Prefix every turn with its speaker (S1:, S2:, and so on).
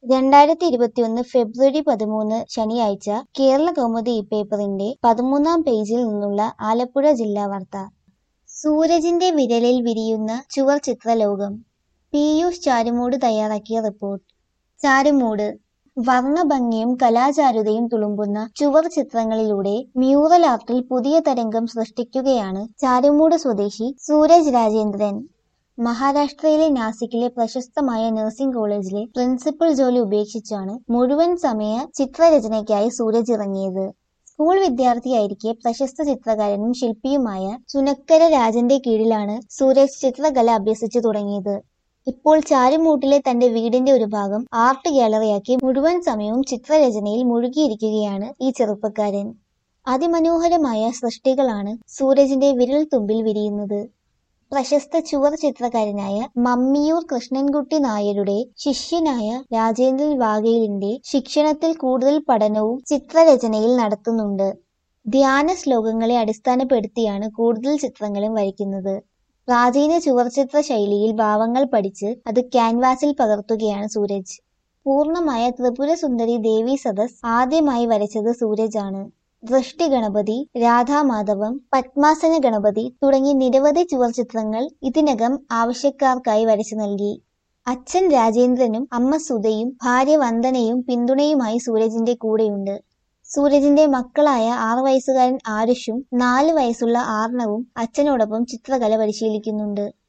S1: രണ്ടായിരത്തി ഇരുപത്തിയൊന്ന് ഫെബ്രുവരി പതിമൂന്ന് ശനിയാഴ്ച കേരള കൗമുദി ഈ പേപ്പറിന്റെ പതിമൂന്നാം പേജിൽ നിന്നുള്ള ആലപ്പുഴ ജില്ലാ വാർത്ത സൂരജിന്റെ വിരലിൽ വിരിയുന്ന ചുവർ ചിത്രലോകം പീയൂഷ് ചാരുമൂട് തയ്യാറാക്കിയ റിപ്പോർട്ട് ചാരുമൂട് വർണ്ണഭംഗിയും കലാചാരുതയും തുളുമ്പുന്ന ചുവർ ചിത്രങ്ങളിലൂടെ മ്യൂറൽ ആർട്ടിൽ പുതിയ തരംഗം സൃഷ്ടിക്കുകയാണ് ചാരുമൂട് സ്വദേശി സൂരജ് രാജേന്ദ്രൻ മഹാരാഷ്ട്രയിലെ നാസിക്കിലെ പ്രശസ്തമായ നഴ്സിംഗ് കോളേജിലെ പ്രിൻസിപ്പൽ ജോലി ഉപേക്ഷിച്ചാണ് മുഴുവൻ സമയ ചിത്രരചനയ്ക്കായി സൂരജ് ഇറങ്ങിയത് സ്കൂൾ വിദ്യാർത്ഥിയായിരിക്കെ പ്രശസ്ത ചിത്രകാരനും ശില്പിയുമായ ചുനക്കര രാജന്റെ കീഴിലാണ് സൂരജ് ചിത്രകല അഭ്യസിച്ചു തുടങ്ങിയത് ഇപ്പോൾ ചാരുമൂട്ടിലെ തന്റെ വീടിന്റെ ഒരു ഭാഗം ആർട്ട് ഗാലറിയാക്കി മുഴുവൻ സമയവും ചിത്രരചനയിൽ മുഴുകിയിരിക്കുകയാണ് ഈ ചെറുപ്പക്കാരൻ അതിമനോഹരമായ സൃഷ്ടികളാണ് സൂരജിന്റെ വിരൽ തുമ്പിൽ വിരിയുന്നത് പ്രശസ്ത ചുവർ ചിത്രകാരനായ മമ്മിയൂർ കൃഷ്ണൻകുട്ടി നായരുടെ ശിഷ്യനായ രാജേന്ദ്രൻ വാഗേലിന്റെ ശിക്ഷണത്തിൽ കൂടുതൽ പഠനവും ചിത്രരചനയിൽ നടത്തുന്നുണ്ട് ധ്യാന ശ്ലോകങ്ങളെ അടിസ്ഥാനപ്പെടുത്തിയാണ് കൂടുതൽ ചിത്രങ്ങളും വരയ്ക്കുന്നത് പ്രാചീന ചുവർചിത്ര ശൈലിയിൽ ഭാവങ്ങൾ പഠിച്ച് അത് ക്യാൻവാസിൽ പകർത്തുകയാണ് സൂരജ് പൂർണ്ണമായ ത്രിപുര സുന്ദരി ദേവി സദസ് ആദ്യമായി വരച്ചത് സൂരജ് ആണ് ദൃഷ്ടി ഗണപതി രാധാമാധവം പത്മാസന ഗണപതി തുടങ്ങി നിരവധി ചുവർചിത്രങ്ങൾ ഇതിനകം ആവശ്യക്കാർക്കായി വരച്ചു നൽകി അച്ഛൻ രാജേന്ദ്രനും അമ്മ സുധയും ഭാര്യ വന്ദനയും പിന്തുണയുമായി സൂരജിന്റെ കൂടെയുണ്ട് സൂരജിന്റെ മക്കളായ ആറു വയസ്സുകാരൻ ആരുഷും നാല് വയസ്സുള്ള ആർണവും അച്ഛനോടൊപ്പം ചിത്രകല പരിശീലിക്കുന്നുണ്ട്